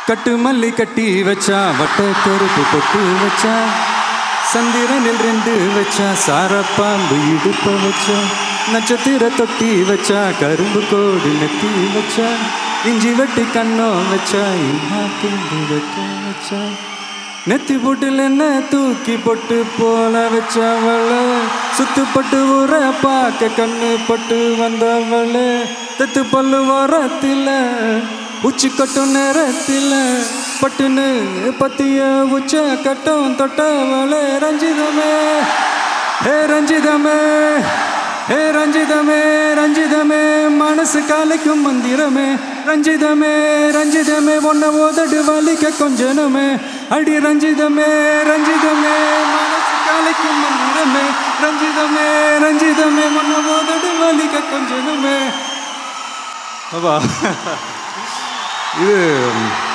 கட்டு மல்லி கட்டி வச்சா வட்ட கருப்பு பொட்டு வச்சா சந்திரனில் ரெண்டு வச்சா சாரப்பாம்பு இடுப்ப வச்சா நட்சத்திர தொட்டி வச்சா கரும்பு கோடு நெத்தி வச்சா இஞ்சி வெட்டி கண்ணம் வச்சா இன்னா துண்டு வைக்க வச்சா நெத்தி போட்டுல என்ன தூக்கி பொட்டு போல வச்சவள சுத்து பட்டு ஊற பார்க்க கண்ணு பட்டு வந்தவள தெத்து பல்லு ஓரத்தில உச்சி கட்டும் நேரத்தில பட்டுன்னு பத்திய உச்ச கட்டும் தொட்டவளே ரஞ்சிதமே ஹே ரஞ்சிதமே ஹே ரஞ்சிதமே ரஞ்சிதமே மனசு காலைக்கும் மந்திரமே ரஞ்சிதமே ரஞ்சிதமே ஒன்ன ஓதடு வலிக்க கொஞ்சனமே அடி ரஞ்சிதமே ரஞ்சிதமே மனசு காலைக்கும் மந்திரமே ரஞ்சிதமே ரஞ்சிதமே ஒன்ன ஓதடு வலிக்க கொஞ்சனமே அப்பா இது